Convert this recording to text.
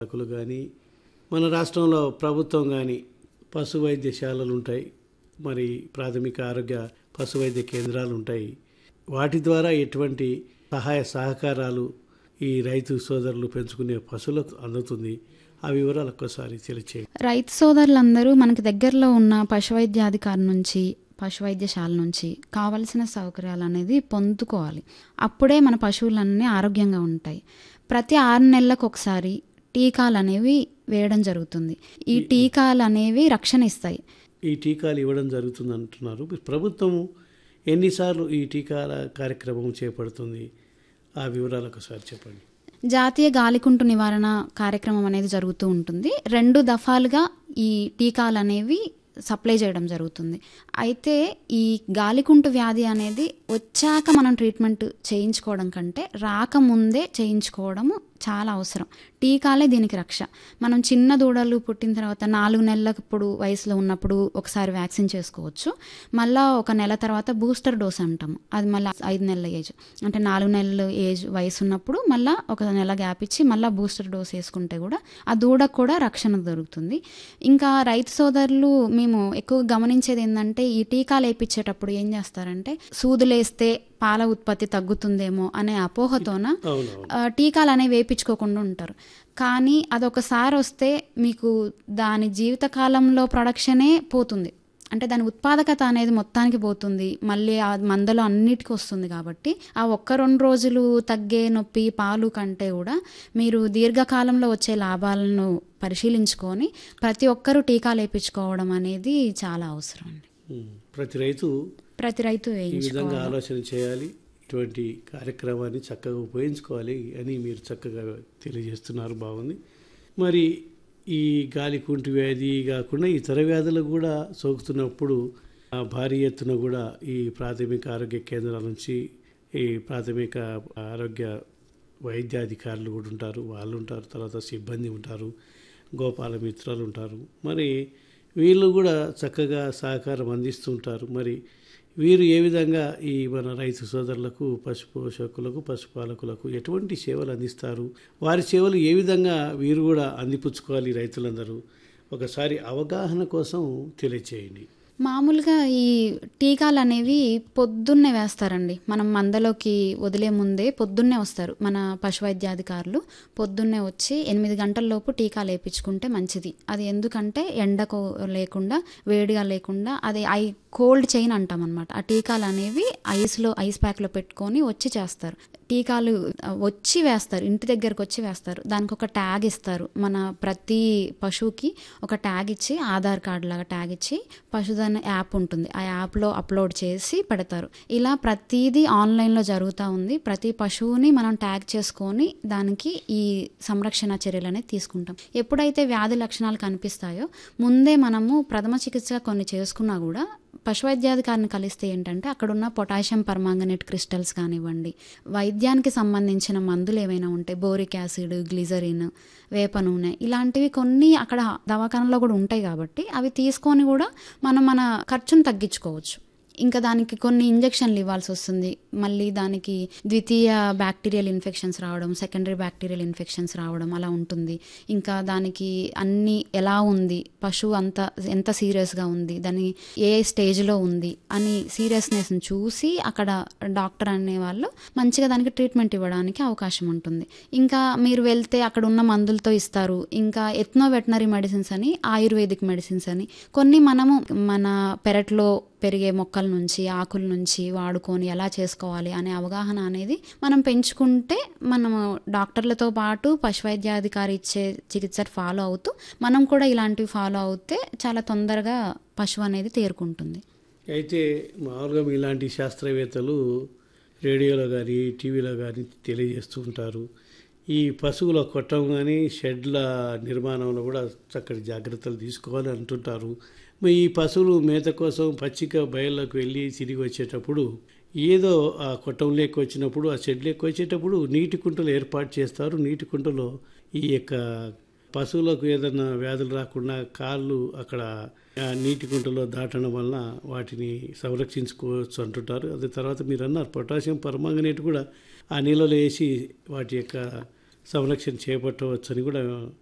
పశువులు కానీ మన రాష్ట్రంలో ప్రభుత్వం కానీ పశు వైద్యశాలలు ఉంటాయి మరి ప్రాథమిక ఆరోగ్య పశు వైద్య కేంద్రాలు ఉంటాయి వాటి ద్వారా ఎటువంటి సహాయ సహకారాలు ఈ రైతు సోదరులు పెంచుకునే పశువులకు అందుతుంది ఆ వివరాలు ఒక్కసారి తెలియచేయండి రైతు సోదరులందరూ మనకి దగ్గరలో ఉన్న పశువైద్యాధికారి నుంచి పశువైద్యశాల నుంచి కావలసిన సౌకర్యాలు అనేది పొందుకోవాలి అప్పుడే మన పశువులన్నీ ఆరోగ్యంగా ఉంటాయి ప్రతి ఆరు నెలలకు ఒకసారి టీకాలు అనేవి వేయడం జరుగుతుంది ఈ టీకాలు అనేవి రక్షణ ఇస్తాయి ఈ టీకాలు ఇవ్వడం జరుగుతుంది అంటున్నారు ప్రభుత్వం ఎన్నిసార్లు ఈ టీకాల కార్యక్రమం చేపడుతుంది ఆ వివరాలు ఒకసారి చెప్పండి జాతీయ గాలికుంటు నివారణ కార్యక్రమం అనేది జరుగుతూ ఉంటుంది రెండు దఫాలుగా ఈ టీకాలు అనేవి సప్లై చేయడం జరుగుతుంది అయితే ఈ గాలికుంటు వ్యాధి అనేది వచ్చాక మనం ట్రీట్మెంట్ చేయించుకోవడం కంటే రాకముందే చేయించుకోవడము చాలా అవసరం టీకాలే దీనికి రక్ష మనం చిన్న దూడలు పుట్టిన తర్వాత నాలుగు నెలలప్పుడు వయసులో ఉన్నప్పుడు ఒకసారి వ్యాక్సిన్ చేసుకోవచ్చు మళ్ళా ఒక నెల తర్వాత బూస్టర్ డోస్ అంటాము అది మళ్ళీ ఐదు నెలల ఏజ్ అంటే నాలుగు నెలల ఏజ్ వయసు ఉన్నప్పుడు మళ్ళీ ఒక నెల గ్యాప్ ఇచ్చి మళ్ళీ బూస్టర్ డోస్ వేసుకుంటే కూడా ఆ దూడకు కూడా రక్షణ దొరుకుతుంది ఇంకా రైతు సోదరులు మేము ఎక్కువ గమనించేది ఏంటంటే ఈ టీకాలు వేయించేటప్పుడు ఏం చేస్తారంటే సూదులేస్తే పాల ఉత్పత్తి తగ్గుతుందేమో అనే అపోహతోన అవునవును ఆ, టీకాలు అనేవి వేయించుకోకుండా ఉంటారు కానీ అదొకసారి వస్తే మీకు దాని జీవితకాలంలో ప్రొడక్షనే పోతుంది అంటే దాని ఉత్పాదకత అనేది మొత్తానికి పోతుంది మళ్ళీ ఆ మందలో అన్నిటికీ వస్తుంది కాబట్టి ఆ ఒక్క రెండు రోజులు తగ్గే నొప్పి పాలు కంటే కూడా మీరు దీర్ఘకాలంలో వచ్చే లాభాలను పరిశీలించుకొని ప్రతి ఒక్కరూ టీకాలు వేయించుకోవడం అనేది చాలా అవసరం అండి ఉమ్. ప్రతి రైతు ప్రతి రైతు ఈ విధంగా వేయించుకోవాలి ఆలోచన చేయాలి ఇటువంటి కార్యక్రమాన్ని చక్కగా ఉపయోగించుకోవాలి అని మీరు చక్కగా తెలియజేస్తున్నారు బాగుంది మరి ఈ గాలి కుంటి వ్యాధి కాకుండా ఇతర వ్యాధులు కూడా సోకుతున్నప్పుడు ఆ, భారీ ఎత్తున కూడా ఈ ప్రాథమిక ఆరోగ్య కేంద్రాల నుంచి ఈ ప్రాథమిక ఆరోగ్య వైద్యాధికారులు కూడా ఉంటారు వాళ్ళు ఉంటారు తర్వాత సిబ్బంది ఉంటారు గోపాల మిత్రాలు ఉంటారు మరి వీళ్ళు కూడా చక్కగా సహకారం అందిస్తుంటారు మరి వీరు ఏ విధంగా ఈ మన రైతు సోదరులకు పశు పోషకులకు పశుపాలకులకు ఎటువంటి సేవలు అందిస్తారు వారి సేవలు ఏ విధంగా వీరు కూడా అందిపుచ్చుకోవాలి రైతులందరూ ఒకసారి అవగాహన కోసం తెలియచేయండి మామూలుగా ఈ టీకాలు అనేవి పొద్దున్నే వేస్తారండి మనం మందలోకి వదిలే ముందే పొద్దున్నే వస్తారు మన పశువైద్యాధికారులు పొద్దున్నే వచ్చి ఎనిమిది గంటల లోపు టీకాలు వేయించుకుంటే మంచిది అది ఎందుకంటే ఎండకు లేకుండా వేడిగా లేకుండా అది ఐ కోల్డ్ చైన్ అంటాం అనమాట ఆ టీకాలు అనేవి ఐస్లో ఐస్ ప్యాక్లో పెట్టుకొని వచ్చి చేస్తారు టీకాలు ఆ, వచ్చి వేస్తారు ఇంటి దగ్గరకు వచ్చి వేస్తారు దానికి ఒక ట్యాగ్ ఇస్తారు మన ప్రతి పశువుకి ఒక ట్యాగ్ ఇచ్చి ఆధార్ కార్డు లాగా ట్యాగ్ ఇచ్చి పశుధన్ యాప్ ఉంటుంది ఆ యాప్లో అప్లోడ్ చేసి పెడతారు ఇలా ప్రతిదీ ఆన్లైన్లో జరుగుతూ ఉంది ప్రతి పశువుని మనం ట్యాగ్ చేసుకొని దానికి ఈ సంరక్షణ చర్యలు అనేది తీసుకుంటాం ఎప్పుడైతే వ్యాధి లక్షణాలు కనిపిస్తాయో ముందే మనము ప్రథమ చికిత్స కొన్ని చేసుకున్నా కూడా పశువైద్యాధికారిని కలిస్తే ఏంటంటే అక్కడున్న పొటాషియం పర్మాంగనేట్ క్రిస్టల్స్ కానివ్వండి వైద్యానికి సంబంధించిన మందులు ఏవైనా ఉంటే బోరిక్ యాసిడ్ గ్లిజరిన్ వేప నూనె ఇలాంటివి కొన్ని అక్కడ దవాఖానలో కూడా ఉంటాయి కాబట్టి అవి తీసుకొని కూడా మనం మన ఖర్చును తగ్గించుకోవచ్చు ఇంకా దానికి కొన్ని ఇంజెక్షన్లు ఇవ్వాల్సి వస్తుంది మళ్ళీ దానికి ద్వితీయ బ్యాక్టీరియల్ ఇన్ఫెక్షన్స్ రావడం సెకండరీ బ్యాక్టీరియల్ ఇన్ఫెక్షన్స్ రావడం అలా ఉంటుంది ఇంకా దానికి అన్ని ఎలా ఉంది పశువు అంత ఎంత సీరియస్గా ఉంది దాని ఏ స్టేజ్లో ఉంది అని సీరియస్నెస్ని చూసి అక్కడ డాక్టర్ అనే వాళ్ళు మంచిగా దానికి ట్రీట్మెంట్ ఇవ్వడానికి అవకాశం ఉంటుంది ఇంకా మీరు వెళ్తే అక్కడ ఉన్న మందులతో ఇస్తారు ఇంకా ఎత్నో వెటనరీ మెడిసిన్స్ అని ఆయుర్వేదిక్ మెడిసిన్స్ అని కొన్ని మనము మన పెరట్లో పెరిగే మొక్కల నుంచి ఆకుల నుంచి వాడుకొని ఎలా చేసుకోవాలి అనే అవగాహన అనేది మనం పెంచుకుంటే మనము డాక్టర్లతో పాటు పశువైద్యాధికారి ఇచ్చే చికిత్స ఫాలో అవుతూ మనం కూడా ఇలాంటివి ఫాలో అవుతే చాలా తొందరగా పశువు అనేది తేరుకుంటుంది అయితే మామూలుగా ఇలాంటి శాస్త్రవేత్తలు రేడియోలో కానీ టీవీలో కానీ తెలియజేస్తూ ఉంటారు ఈ పశువుల కొట్టం కానీ షెడ్ల నిర్మాణంలో కూడా చక్కటి జాగ్రత్తలు తీసుకోవాలి అంటుంటారు మరి ఈ పశువులు మేత కోసం పచ్చిక బయల్లోకి వెళ్ళి తిరిగి వచ్చేటప్పుడు ఏదో ఆ కొట్టంలోకి వచ్చినప్పుడు ఆ షెడ్లోకి వచ్చేటప్పుడు నీటి కుంటలు ఏర్పాటు చేస్తారు నీటి కుంటలో ఈ యొక్క పశువులకు ఏదైనా వ్యాధులు రాకుండా కాళ్ళు అక్కడ ఆ నీటి కుంటలో దాటడం వలన వాటిని సంరక్షించుకోవచ్చు అంటుంటారు అదే తర్వాత మీరు అన్నారు పొటాషియం పరమాంగనేట్ కూడా ఆ నీళ్ళలో వేసి వాటి యొక్క సంరక్షణ చేపట్టవచ్చు అని కూడా